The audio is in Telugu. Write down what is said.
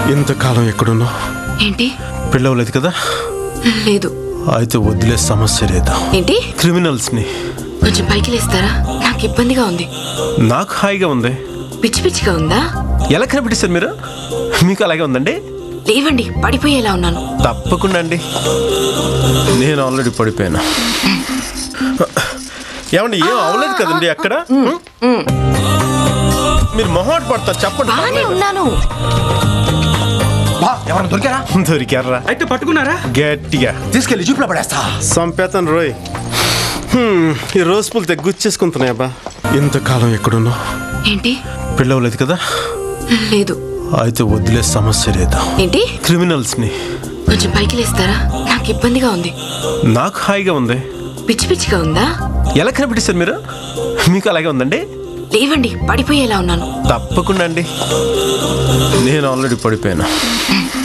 ఇంతకాలం ఎక్కడున్నావు ఏంటి పెళ్ళవలేదు కదా లేదు అయితే వదిలే సమస్య లేదా ఏంటి క్రిమినల్స్ని కొంచెం పైకి లేస్తారా నాకు ఇబ్బందిగా ఉంది నాకు హాయిగా ఉంది పిచ్చి పిచ్చిగా ఉందా ఎలా కనిపెట్టిస్తారు మీరు మీకు అలాగే ఉందండి లేవండి పడిపోయేలా ఉన్నాను తప్పకుండా అండి నేను ఆల్రెడీ పడిపోయాను ఏమండి ఏం అవలేదు కదండి అక్కడ మీరు మొహాట్ పడతారు చెప్పండి బాగానే పర్లేదు. ఉన్నాను బా ఎవరైనా దొరికారా దొరికారా అయితే పట్టుకున్నారా గట్టిగా తీసుకెళ్లి జీపులో పడేస్తా సంపేతన్ రోయ్ హ్మ్, ఈ రోజు పూలు తెగ్గుచ్చేసుకుంటున్నాయి అబ్బా ఇంతకాలం ఎక్కడున్నావు ఏంటి పెళ్ళవలేదు కదా లేదు అయితే వదిలే సమస్య లేదా ఏంటి క్రిమినల్స్ని కొంచెం పైకి లేస్తారా నాకు ఇబ్బందిగా ఉంది నాకు హాయిగా ఉంది పిచ్చి పిచ్చిగా ఉందా ఎలా కనిపెట్టిస్తారు మీరు మీకు అలాగే ఉందండి లేవండి పడిపోయేలా ఉన్నాను తప్పకుండా అండి నేను ఆల్రెడీ పడిపోయాను